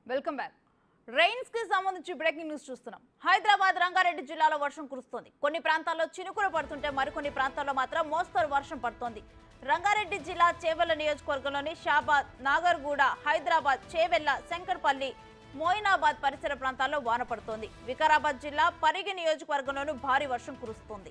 welcome back rains కి సంబంధించి breaking news చూస్తున్నాం హైదరాబాద్ రంగారెడ్డి జిల్లాలో వర్షం కురుస్తోంది కొన్ని ప్రాంతాల్లో చినుకులు పడుతుంటే మరికొన్ని ప్రాంతాల్లో మాత్రం మోస్తరు వర్షం పడుతోంది రంగారెడ్డి జిల్లా చేవెళ్ల నియోజకవర్గంలోని షాబాద్ నాగర్గూడ హైదరాబాద్ చేవెళ్ల శంకర్పల్లి మోయినాబాద్ పరిసర ప్రాంతాల్లో వాన పడుతోంది వికారాబాద్ జిల్లా పరిగి నియోజకవర్గంలోనూ భారీ వర్షం కురుస్తోంది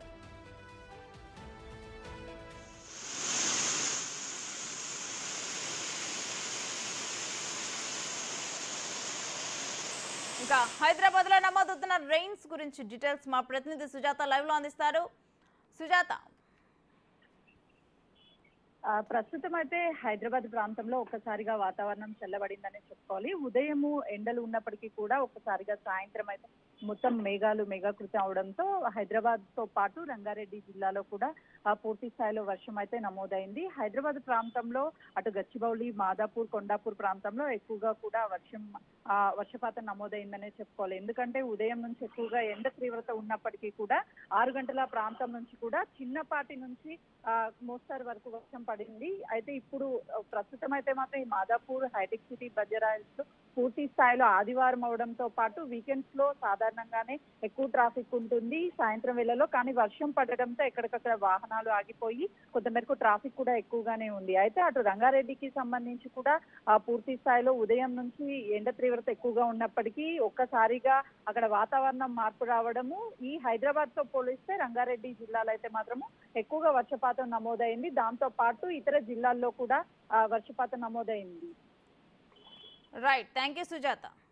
ఇంకా హైదరాబాద్ లో నమోదవుతున్న రెయిన్స్ గురించి డీటెయిల్స్ మా ప్రతినిధి సుజాత లైవ్ లో అందిస్తారు సుజాత ఆ, ప్రస్తుతం అయితే హైదరాబాద్ ప్రాంతంలో ఒక్కసారిగా వాతావరణం చల్లబడిందని చెప్పుకోవాలి ఉదయము ఎండలు ఉన్నప్పటికీ కూడా ఒక్కసారిగా సాయంత్రం అయితే మొత్తం మేఘాలు మేఘాకృతి అవడంతో హైదరాబాద్ తో పాటు రంగారెడ్డి జిల్లాలో కూడా ఆ, పూర్తి స్థాయిలో వర్షం అయితే నమోదైంది హైదరాబాద్ ప్రాంతంలో అటు గచ్చిబౌలి మాదాపూర్ కొండాపూర్ ప్రాంతంలో ఎక్కువగా కూడా వర్షం ఆ, వర్షపాతం నమోదైందనే చెప్పుకోవాలి ఎందుకంటే ఉదయం నుంచి ఎక్కువగా ఎండ తీవ్రత ఉన్నప్పటికీ కూడా ఆరు గంటల ప్రాంతం నుంచి కూడా చిన్నపాటి నుంచి ఆ, మోస్తారు వరకు వర్షం పడింది అయితే ఇప్పుడు ఆ, ప్రస్తుతం అయితే మాత్రం ఈ మాదాపూర్ హైటెక్ సిటీ బజరాయిల్స్ లో పూర్తి స్థాయిలో ఆదివారం అవడంతో పాటు వీకెండ్స్ లో సాధారణంగానే ఎక్కువ ట్రాఫిక్ ఉంటుంది సాయంత్రం వేళలో కానీ వర్షం పడడంతో ఎక్కడికక్కడ వాహనాలు ఆగిపోయి కొంతమేరకు ట్రాఫిక్ కూడా ఎక్కువగానే ఉంది అయితే అటు రంగారెడ్డికి సంబంధించి కూడా ఆ పూర్తి స్థాయిలో ఉదయం నుంచి ఎండ తీవ్రత ఎక్కువగా ఉన్నప్పటికీ ఒక్కసారిగా అక్కడ వాతావరణం మార్పు రావడము ఈ హైదరాబాద్ తో పోలిస్తే రంగారెడ్డి జిల్లాలో అయితే మాత్రము ఎక్కువగా వర్షపాతం నమోదైంది దాంతో పాటు ఇతర జిల్లాల్లో కూడా ఆ, వర్షపాతం నమోదైంది రైట్ థ్యాంక్ యూ సుజాత